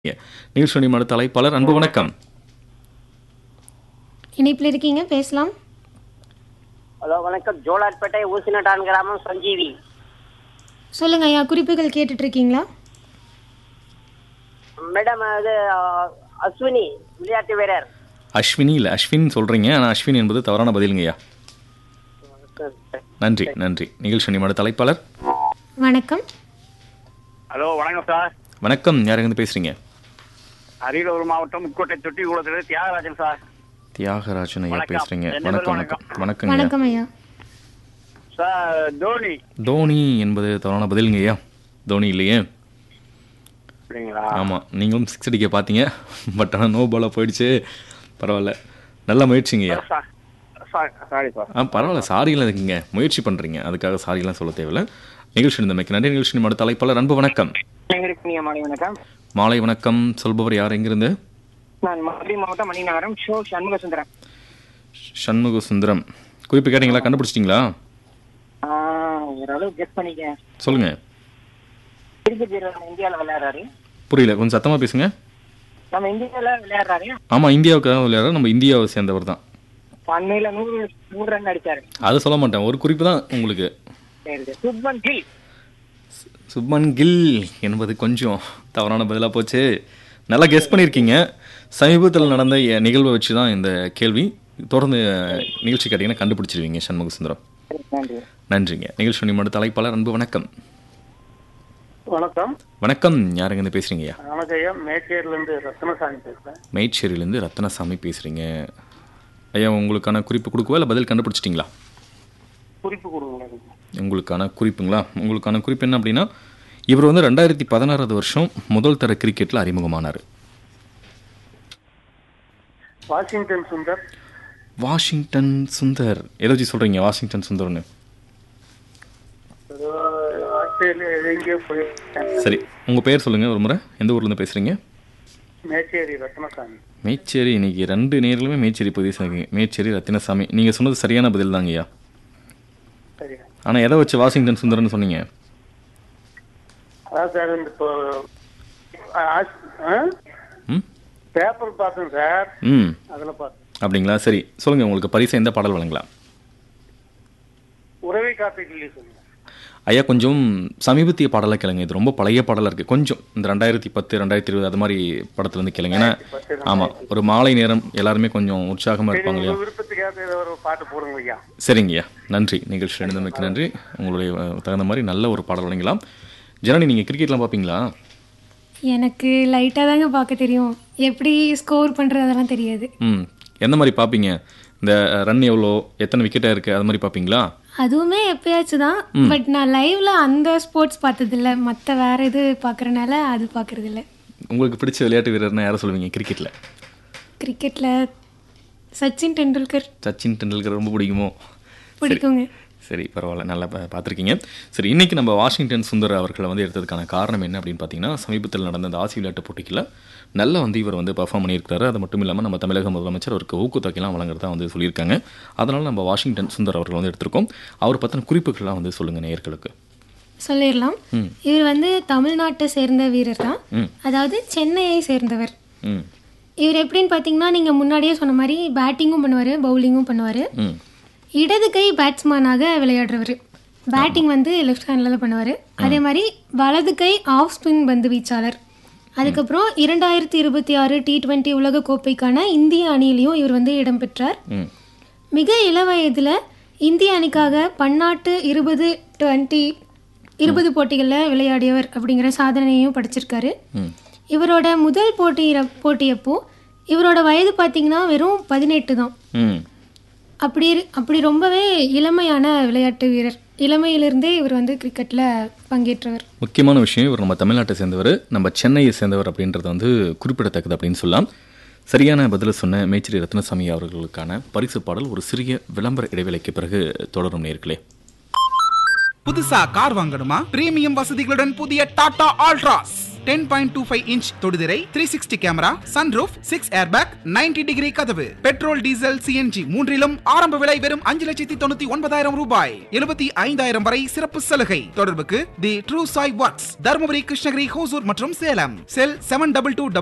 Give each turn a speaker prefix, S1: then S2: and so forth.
S1: நிகழ்ச்சி மனு தலைப்பாளர் அன்பு வணக்கம்
S2: இணைப்பில் இருக்கீங்க பேசலாம்
S3: ஹலோ வணக்கம் ஜோலார்பேட்டை ஊசினட்டான் கிராமம் சஞ்சீவி
S2: சொல்லுங்க ஐயா குறிப்புகள் கேட்டுட்டு இருக்கீங்களா
S3: மேடம் இது அஹ், அஸ்வினி விளையாட்டு வீரர்
S1: அஸ்வினி இல்லை அஸ்வின் சொல்றீங்க ஆனால் அஸ்வின் என்பது தவறான பதிலுங்கய்யா நன்றி நன்றி நிகழ்ச்சி மனு தலைப்பாளர்
S2: வணக்கம்
S4: ஹலோ வணக்கம் சார்
S1: வணக்கம் யாருங்க பேசுறீங்க
S4: அரியலூர் மாவட்டம் முக்கோட்டை தொட்டி குளத்தில் தியாகராஜன் சார்
S1: தியாகராஜன் ஐயா
S4: வணக்கம்.
S1: பேசுறீங்க
S4: ரெண்டு
S1: வணக்கம்
S4: பேரும்
S1: வணக்கம் வணக்கங்க
S2: வணக்கம் ஐயா
S4: சார் தோனி
S1: தோனி என்பது தவறான பதிலுங்க ஐயா தோனி இல்லையே
S4: அப்படிங்களா
S1: ஆமாம் நீங்களும் சிக்ஸ் அடிக்க பார்த்தீங்க பட் ஆனால் நோ பாலாக போயிடுச்சு பரவாயில்ல நல்ல முயற்சிங்க ஐயா
S4: சார் சார் சாரி சார்
S1: ஆ பரவாயில்ல சாரிலாம் இருக்குங்க முயற்சி பண்ணுறீங்க அதுக்காக சாரிலாம் சொல்ல தேவையில்ல நிகழ்ச்சி இருந்தமைக்கு நன்றி நிகழ்ச்சி மனு தலைப்பாளர் அன்பு வணக்கம்
S5: எங்க இருக்கீங்க மாலை வணக்கம்
S1: மாலை வணக்கம் சொல்பவர் யார் எங்கிருந்து
S5: நான் மதுரை மாவட்டம் மணிநகரம் ஷோ சண்முக சுந்தரம்
S1: சண்முக சுந்தரம் குறிப்பு கேட்டீங்களா கண்டுபிடிச்சிட்டிங்களா
S5: ஆஹ், ஓரளவு கெஸ் பண்ணிக்கேன்
S1: சொல்லுங்க
S5: கிரிக்கெட் வீரர் நம்ம இந்தியாவில் விளையாடுறாரு
S1: புரியல கொஞ்சம் சத்தமாக பேசுங்க
S5: நம்ம இந்தியாவில் விளையாடுறாரு
S1: ஆமாம் இந்தியாவுக்காக விளையாடுற நம்ம இந்தியாவை சேர்ந்தவர் தான்
S5: அண்மையில நூறு நூறு ரன் அடிச்சாரு
S1: அது சொல்ல மாட்டேன் ஒரு குறிப்பு தான் உங்களுக்கு
S5: சரி சரி. சுப்மன் கில்
S1: சுப்மன் கில் என்பது கொஞ்சம் தவறான பதிலாக போச்சு நல்லா கெஸ் பண்ணியிருக்கீங்க சமீபத்தில் நடந்த எ- நிகழ்வை வச்சு தான் இந்த கேள்வி தொடர்ந்து நிகழ்ச்சி கேட்டிங்கன்னா கண்டுபிடிச்சிருவீங்க சண்முக சுந்தரம்
S5: சரி, நன்றி
S1: நன்றிங்க நிகழ்ச்சி மட்டும் தலைப்பாளர் அன்பு வணக்கம்
S4: வணக்கம்
S1: வணக்கம் யாருங்க இருந்து பேசுறீங்கய்யா
S4: வணக்கம் ஐயா மேச்சேரிலேருந்து ரத்னசாமி பேசுகிறேன்
S1: மேய்ச்சேரியிலேருந்து ரத்னசாமி பேசுகிறீங்க ஐயா உங்களுக்கான குறிப்பு கொடுக்கவா இல்லை பதில் கண்டுபிடிச்சிட்டிங்களா
S4: குறிப்பு கொடுங்க
S1: உங்களுக்கான குறிப்புங்களா உங்களுக்கான குறிப்பு என்ன அப்படின்னா இவர் வந்து ரெண்டாயிரத்தி பதினாறாவது வருஷம் முதல் தர கிரிக்கெட்டில் அறிமுகமானார்
S4: வாஷிங்டன் சுந்தர்
S1: வாஷிங்டன் சுந்தர் எதை வச்சு சொல்கிறீங்க வாஷிங்டன் சுந்தர்னு
S4: ஆஸ்திரேலியா எங்கேயோ போயிருக்கேன்
S1: சரி உங்கள் பேர் சொல்லுங்கள் ஒரு முறை எந்த ஊர்லேருந்து பேசுகிறீங்க
S4: மேச்சேரி ரத்னசாமி
S1: மேச்சேரி இன்னைக்கு ரெண்டு நேர்களுமே மேச்சேரி பகுதி சேர்க்கீங்க மேச்சேரி ரத்தினசாமி நீங்கள் சொன்னது சரியான பதில் தாங்கய்யா
S4: சரி
S1: ஆனால் எதை வச்சு வாஷிங்டன் சுந்தர்னு சொன்னீங்க
S4: அதான் சார் இந்த இப்போ ஆஸ்- ஆ?
S1: ம்
S4: பேப்பர் பார்த்தேன் சார்
S1: ம்
S4: அதில் பார்த்தேன்
S1: அப்படிங்களா சரி சொல்லுங்கள் உங்களுக்கு பரிசு எந்த பாடல் வழங்கலாம்
S4: உறவை காப்பீட்டு சொல்லுங்க
S1: ஐயா கொஞ்சம் சமீபத்திய பாடலாக கேளுங்க இது ரொம்ப பழைய பாடலாக இருக்குது கொஞ்சம் இந்த ரெண்டாயிரத்தி பத்து ரெண்டாயிரத்தி இருபது அது மாதிரி படத்துலேருந்து கேளுங்க ஏன்னா ஆமாம் ஒரு மாலை நேரம் எல்லாருமே கொஞ்சம் உற்சாகமாக இருப்பாங்க இல்லையா
S4: உங்க விருப்பத்துக்காக ஏதோ ஒரு பாட்டு போடுங்க ஐயா
S1: சரிங்கய்யா நன்றி நிகழ்ச்சி எழுந்தமைக்கு நன்றி உங்களுடைய அஹ், தகுந்த மாதிரி நல்ல ஒரு பாடல் வழங்கலாம் ஜனனி நீங்கள் கிரிக்கெட்லாம் பார்ப்பீங்களா
S2: எனக்கு லைட்டாக தாங்க பார்க்க தெரியும் எப்படி ஸ்கோர் பண்ணுறதெல்லாம் தெரியாது
S1: ம் எந்த மாதிரி பார்ப்பீங்க இந்த ரன் எவ்வளோ எத்தனை விக்கெட்டாக இருக்குது அது மாதிரி பார்ப்பீங்களா
S2: அதுவுமே எப்பயாச்சும் தான் பட் நான் லைவ்ல அந்த ஸ்போர்ட்ஸ் பார்த்ததில்ல மற்ற வேற இது பார்க்கறனால அது பார்க்கறது இல்ல
S1: உங்களுக்கு பிடிச்ச விளையாட்டு வீரர்னா யாரை சொல்லுவீங்க கிரிக்கெட்டில்
S2: கிரிக்கெட்ல சச்சின் டெண்டுல்கர்
S1: சச்சின் டெண்டுல்கர் ரொம்ப பிடிக்குமோ
S2: பிடிக்குங்க
S1: சரி பரவாயில்ல நல்லா பா- பார்த்திருக்கீங்க சரி இன்னைக்கு நம்ம வாஷிங்டன் சுந்தர் அவர்களை வந்து எடுத்ததுக்கான காரணம் என்ன அப்படின்னு பார்த்தீங்கன்னா சமீபத்தில் நடந்த அந்த ஆசிய விளையாட்டு போட்டிகளில் நல்லா வந்து இவர் வந்து பர்ஃபார்ம் பண்ணியிருக்காரு அது மட்டும் இல்லாமல் நம்ம தமிழக முதலமைச்சர் அவருக்கு ஊக்கத்தொகைலாம் வழங்குறதா வந்து சொல்லியிருக்காங்க அதனால் நம்ம வாஷிங்டன் சுந்தர் அவர்கள் வந்து எடுத்திருக்கோம் அவர் பற்றின குறிப்புகள்லாம் வந்து சொல்லுங்கள் நேயர்களுக்கு
S2: சொல்லிடலாம் இவர் வந்து தமிழ்நாட்டை சேர்ந்த வீரர் தான் அதாவது சென்னையை சேர்ந்தவர்
S1: ம்
S2: இவர் எப்படின்னு பார்த்தீங்கன்னா நீங்கள் முன்னாடியே சொன்ன மாதிரி பேட்டிங்கும் பண்ணுவார் பவுலிங்கும் பண்ணுவார்
S1: ம்
S2: இடது கை பேட்ஸ்மேனாக விளையாடுறவர் பேட்டிங் வந்து லெஃப்ட் ஹேண்டில் தான் பண்ணுவார் அதே மாதிரி வலது கை ஆஃப் ஸ்பின் பந்து வீச்சாளர் அதுக்கப்புறம் இரண்டாயிரத்தி இருபத்தி ஆறு டி டுவெண்ட்டி உலக கோப்பைக்கான இந்திய அணியிலையும் இவர் வந்து இடம்பெற்றார்
S1: ம்
S2: மிக இளவயதில் இந்திய அணிக்காக பன்னாட்டு இருபது டுவெண்ட்டி இருபது போட்டிகளில் விளையாடியவர் அப்படிங்கிற சாதனையையும் படிச்சிருக்காரு
S1: ம்
S2: இவரோட முதல் போட்டி போட்டியப்போ இவரோட வயது பார்த்தீங்கன்னா வெறும் பதினெட்டு தான்
S1: ம்
S2: அப்படி இரு- அப்படி ரொம்பவே இளமையான விளையாட்டு வீரர் இளமையிலிருந்தே இவர் வந்து கிரிக்கெட்டில் பங்கேற்றவர்
S1: முக்கியமான விஷயம் இவர் நம்ம தமிழ்நாட்டை சேர்ந்தவர் நம்ம சென்னையை சேர்ந்தவர் அப்படின்றது வந்து குறிப்பிடத்தக்கது அப்படின்னு சொல்லலாம் சரியான பதிலை சொன்ன மேச்சேரி ரத்னசாமி அவர்களுக்கான பரிசு பாடல் ஒரு சிறிய விளம்பர இடைவேளைக்கு பிறகு தொடரும் நேர்களே
S6: புதுசா கார் வாங்கணுமா பிரீமியம் வசதிகளுடன் புதிய Tata Altroz ten point two five inch தொடுதிரை three sixty camera sunroof six airbag 90 degree கதவு பெட்ரோல் டீசல் சிஎன்ஜி மூன்றிலும் ஆரம்ப விலை வெறும் அஞ்சு லட்சத்தி தொண்ணூத்தி ஒன்பதாயிரம் ரூபாய் எழுபத்தி ஐந்தாயிரம் வரை சிறப்பு சலுகை தொடர்புக்கு the true Sai works Dharmapuri Krishnagiri Hosur மற்றும் Salem cell seven double two